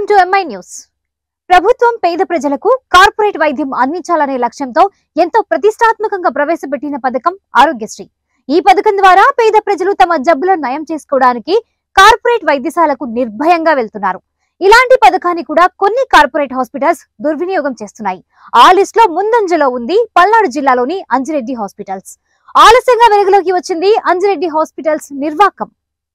Welcome to MI news ప్రభుత్వం పేద ప్రజలకు కార్పొరేట్ వైద్యం అందించాలనే లక్ష్యంతో ఎంతో ప్రతిష్టాత్మకంగా ప్రవేశపెట్టిన పథకం ఆరోగ్యశ్రీ ఈ పథకం ద్వారా పేద ప్రజలు తమ జబ్బులను నయం చేసుకోవడానికి కార్పొరేట్ వైద్యశాలకు నిర్భయంగా వెళ్తున్నారు ఇలాంటి పథకాన్ని కూడా కొన్ని కార్పొరేట్ హాస్పిటల్స్ దుర్వినియోగం చేస్తున్నాయి ఆ లిస్ట్ లో ముందంజలో ఉంది పల్నాడు జిల్లాలోని అంజిరెడ్డి హాస్పిటల్స్ ఆలస్యంగా వెలుగులోకి వచ్చింది అంజిరెడ్డి హాస్పిటల్స్ నిర్వాకం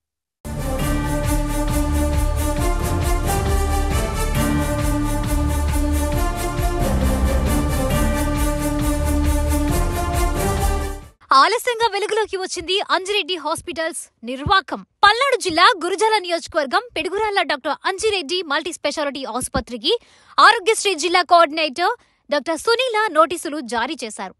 ఆలస్యంగా వెలుగులోకి వచ్చింది అంజిరెడ్డి హాస్పిటల్స్ నిర్వాకం పల్నాడు జిల్లా గురుజాల నియోజకవర్గం Piduguralla doctor Anjireddy multi speciality ఆసుపత్రికి ఆరోగ్యశ్రీ జిల్లా కోఆర్డినేటర్ డాక్టర్ సునీల నోటీసులు జారీ చేశారు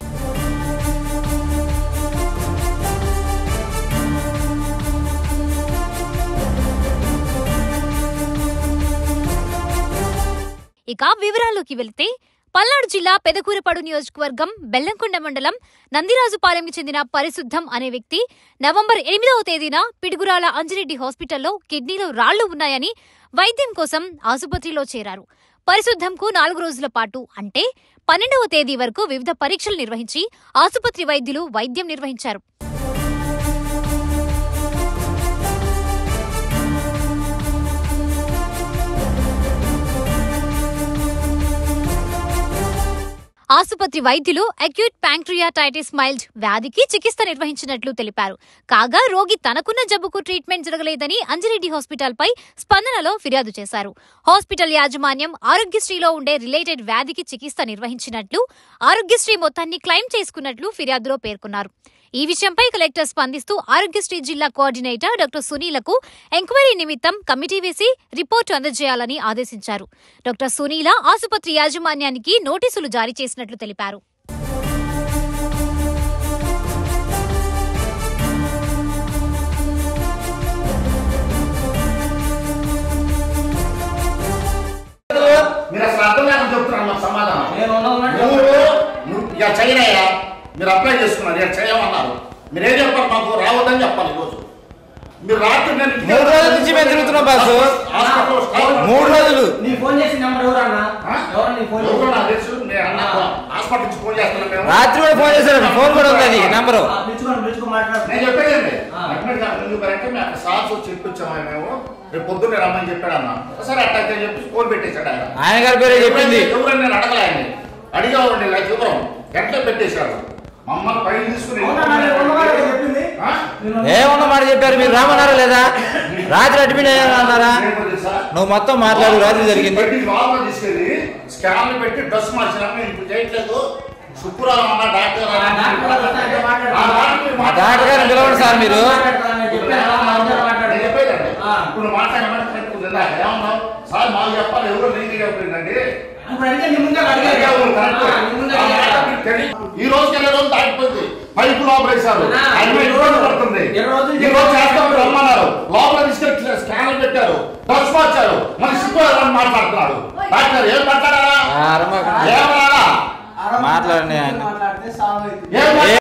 ఇక వివరాల్లోకి వెళితే పల్నాడు జిల్లా పెదకూరపాడు నియోజకవర్గం బెల్లంకొండ మండలం నందిరాజుపాలెంకి చెందిన పరిశుద్ధం అనే వ్యక్తి నవంబర్ ఎనిమిదవ తేదీన పిడుగురాల అంజిరెడ్డి హాస్పిటల్లో కిడ్నీలో రాళ్లు ఉన్నాయని వైద్యం కోసం ఆసుపత్రిలో చేరారు పరిశుద్ధంకు నాలుగు రోజుల పాటు అంటే పన్నెండవ తేదీ వరకు వివిధ పరీక్షలు నిర్వహించి ఆసుపత్రి వైద్యులు వైద్యం నిర్వహించారు ఆసుపత్రి వైద్యులు అక్యూట్ ప్యాంక్రియాటైటిస్ మైల్డ్ వ్యాధికి చికిత్స నిర్వహించినట్లు తెలిపారు కాగా రోగి తనకున్న జబ్బుకు ట్రీట్మెంట్ జరగలేదని అంజిరెడ్డి హాస్పిటల్ పై స్పందనలో ఫిర్యాదు చేశారు హాస్పిటల్ యాజమాన్యం ఆరోగ్యశ్రీలో ఉండే రిలేటెడ్ వ్యాధికి చికిత్స నిర్వహించినట్లు ఆరోగ్యశ్రీ మొత్తాన్ని క్లెయిమ్ చేసుకున్నట్లు ఫిర్యాదులో పేర్కొన్నారు ఈ విషయంపై కలెక్టర్ స్పందిస్తూ ఆరోగ్యశ్రీ జిల్లా కోఆర్డినేటర్ డాక్టర్ సునీలకు ఎంక్వైరీ నిమిత్తం కమిటీ వేసి రిపోర్టు అందజేయాలని ఆదేశించారు డాక్టర్ సునీల ఆసుపత్రి యాజమాన్యానికి నోటీసులు జారీ చేసినట్లు తెలిపారు మీరు అసలు అర్థం లేకుండా చెప్తున్నాను నాకు సమాధానం నేను ఉన్నాను నువ్వు నువ్వు ఇక చేయనయ్యా మీరు అప్లై చేసుకున్నారు ఇక చేయమన్నారు మీరు ఏం చెప్పాలి మాకు రావద్దని చెప్పాలి ఈరోజు మీరు రాత్రి నేను ఇంటికి మూడు రోజుల నుంచి మేము తిరుగుతున్నాం బాసు. హాస్పిటల్లో స్టాఫ్ మూడు రోజులు నీ ఫోన్ చేసి నెంబర్ ఎవరు అన్న ఆ? ఎవరు నీ ఫోన్ ఎవరో నాకు తెలుసు నేను అన్నా హాస్పిటల్ నుంచి ఫోన్ చేస్తున్నాను మేము రాత్రి కూడా ఫోన్ చేశారు ఫోన్ కూడా ఉంది అది నంబరు పిలుచుకొని పిలుచుకొని మాట్లాడు నేను చెప్పేదండి ఆ. డెఫినెట్గా ఎందుకంటే మేము అక్కడ సార్స్ వచ్చి చెప్పొచ్చాము మేము రేపు పొద్దున్నే రమ్మని చెప్పాడు అన్న సరే అట్లా అయితే చెప్పి ఫోన్ పెట్టేశాడు ఆయన ఆయన గారి పేరే చెప్పింది ఎవరని నేను అడగలే ఆయన్ని అడిగామండి ఇలా వివరం ఎట్లా పెట్టేశాడు మమ్మల్ని పైన తీసుకుని అవునా మరి ఉన్నమాట చెప్పింది ఆ? నేను ఏమన్న మాట చెప్పారు మీరు రామన్నారా లేదా రాత్రి అడ్మిట్ అయ్యారు అన్నారా ఏమో తెలుసా? నువ్వు మొత్తం మాట్లాడు రాత్రి జరిగింది పెట్టి లోపల తీసుకెళ్ళి స్కాన్లు పెట్టి డ్రెస్ మార్చినాక ఇప్పుడు చేయట్లేదు శుక్రవారం అన్న డాక్టర్ ఆ డాక్టర్ గారు వస్తే అంటే మాట్లాడు. ఆ డాక్టర్ మీరు ఆ డాక్టర్ గారిని పిలవండి సార్ మీరు మాట్లాడతాను, నేను చెప్పాను, ఆ అందరూ మాట్లాడు. నేను చెప్పేదండి ఆ. ఇప్పుడు మాట్లాడమని కరెక్ట్ ఉందా ఏమన్నావు సార్ మాకు చెప్పాలి ఎవరు నీకు చెప్పిందండి ఇప్పుడు అడిగితే నీ ముందే అడిగారు. ఆ, నీ ముందే అడిగారు. ఈ రోజు వెళ్ళే రోజు దాటిపోయింది పైపు లోపల వేశారు అన్నా, ఆయన మీద ఇబ్బంది పడుతుంది ఇరవై రోజులు ఈ రోజు చేస్తాం రమ్మన్నారు లోపల తీసుకెళ్ళి స్కాన్లు పెట్టారు డ్రగ్స్ మార్చారు మళ్ళీ శుక్రవారం మాట్లాడుతున్నాడు డాక్టర్ ఏం మాట్లాడారా ఆ, అరమకండి. ఏమన్నారా అరవై మాట్లాడండి ఆయన. మాట్లాడితే సాల్వ్ అవుతుంది. ఏం మాట్లాడారా?